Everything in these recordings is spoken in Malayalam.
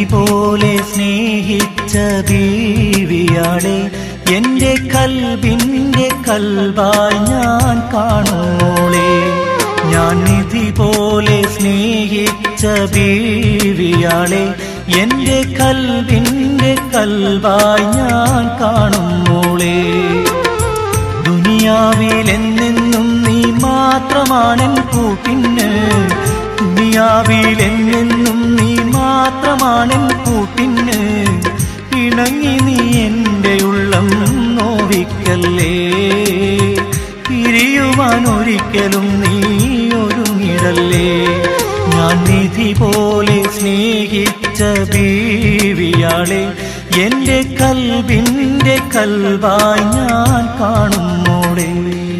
പോലെ സ്നേഹിച്ച ബീവിയാളെ എന്റെ കൽബിന്റെ കൽവായി ഞാൻ കാണോളെ ഞാൻ നിധി പോലെ സ്നേഹിച്ച ബീവിയാളെ എന്റെ കൽബിന്റെ കൽവായി ഞാൻ കാണുമ്പോളേ ദുനിയാവിൽ എന്നെന്നും നീ മാത്രമാണെൻ കൂട്ടിന് ദുനിയാവിൽ എന്നെന്നും നീ മാത്രമാണെൻ കൂട്ടിന് ഇണങ്ങി നീ എൻ്റെ ഉള്ളം നോവിക്കല്ലേ പിരിയുവാൻ ഒരിക്കലും നീ ഒരുങ്ങിടല്ലേ ഞാൻ നിധി പോലെ സ്നേഹിച്ച ബീവിയാളെ എന്റെ കൽബിന്റെ കൽവായി ഞാൻ കാണുന്നോളേ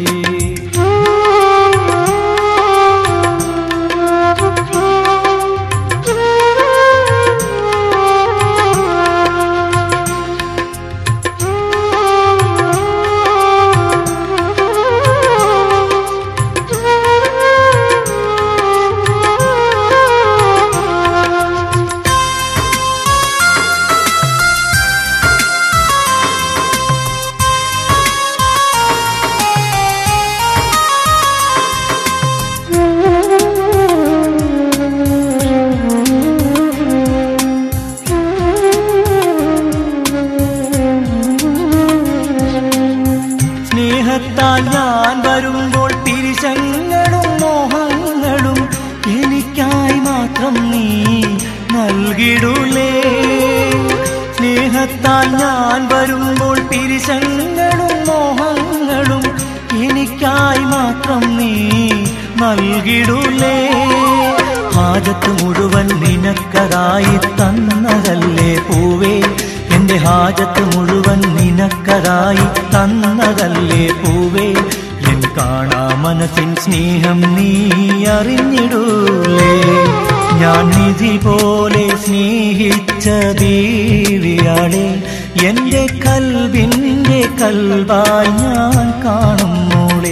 സ്നേഹത്താൽ ഞാൻ വരുമ്പോൾ തിരിശങ്ങളും മോഹങ്ങളും എനിക്കായി മാത്രം നീ നൽകിടൂലേ സ്നേഹത്താൽ ഞാൻ വരുമ്പോൾ തിരിശങ്ങളും മോഹങ്ങളും എനിക്കായി മാത്രം നീ നൽകിടൂലേ ഹാജത്ത് മുഴുവൻ നിനക്കതായി തന്നതല്ലേ പൂവേ എന്റെ ഹാജത്ത് മുഴുവൻ നിനക്കതായി തന്നതല്ലേ പൂവേ എൻ കാണാ മനസ്സിൻ സ്നേഹം നീ അറിഞ്ഞിടൂലേ ഞാൻ നിധി പോലെ സ്നേഹിച്ച ദീവിയാളെ എന്റെ കൽവിന്റെ കൽവായി ഞാൻ കാണുന്നോളേ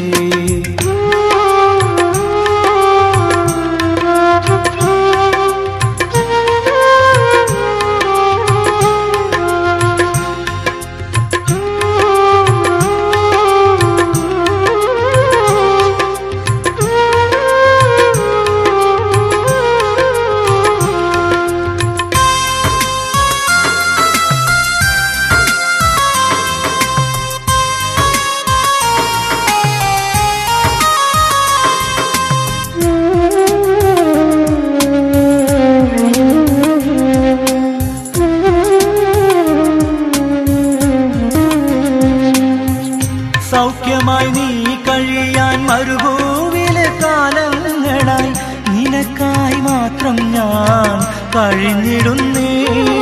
സൗഖ്യമായി നീ കഴിയാൻ മരുഭൂവിലെ കാലങ്ങളായി നിനക്കായി മാത്രം ഞാൻ കഴിഞ്ഞിടുന്നേ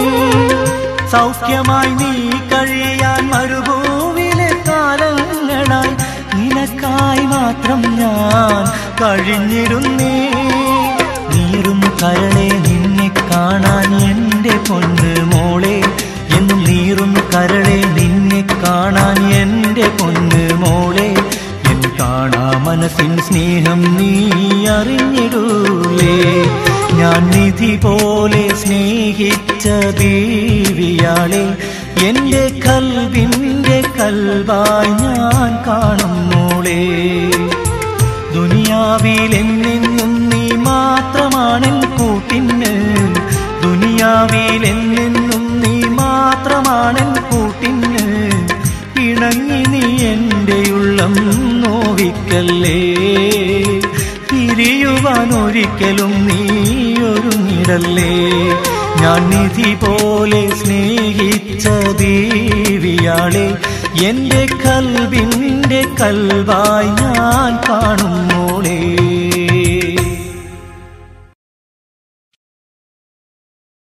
സൗഖ്യമായി നീ കഴിയാൻ മരുഭൂവിലെ കാലങ്ങളായി നിനക്കായി മാത്രം ഞാൻ കഴിഞ്ഞിടുന്നേ നീറും കരളെ നിന്നെ കാണാൻ എൻ്റെ പൊന്ന് മോളെ എന്നും നീറും കരളെ നിന്നെ കാണാൻ എൻ്റെ പൊന്ന് മോളെ എൻ കാണാ മനസ്സിൻ സ്നേഹം നീ അറിഞ്ഞിടൂലേ ഞാൻ നിധി പോലെ സ്നേഹിച്ച ബീവിയാളെ എൻ്റെ കൽവിൻ്റെ കൽവായി ഞാൻ കാണുന്നോളേ ദുനിയാവിൽ എന്നെന്നും നീ മാത്രമാണെൻ കൂട്ടിന് ദുനിയാവിൽ എന്നെന്നും നീ മാത്രമാണെൻ കൂട്ടിന് ഇണങ്ങി നീ എൻ്റെ ഉള്ളം നോവിക്കല്ലേ പിരിയുവാൻ ഒരിക്കലും നീ ഒരുങ്ങിടല്ലേ ഞാൻ നിധി പോലെ സ്നേഹിച്ച ദീവിയാളെ എന്റെ കൽവിന്റെ കൽവായി ഞാൻ കാണുന്നോളേ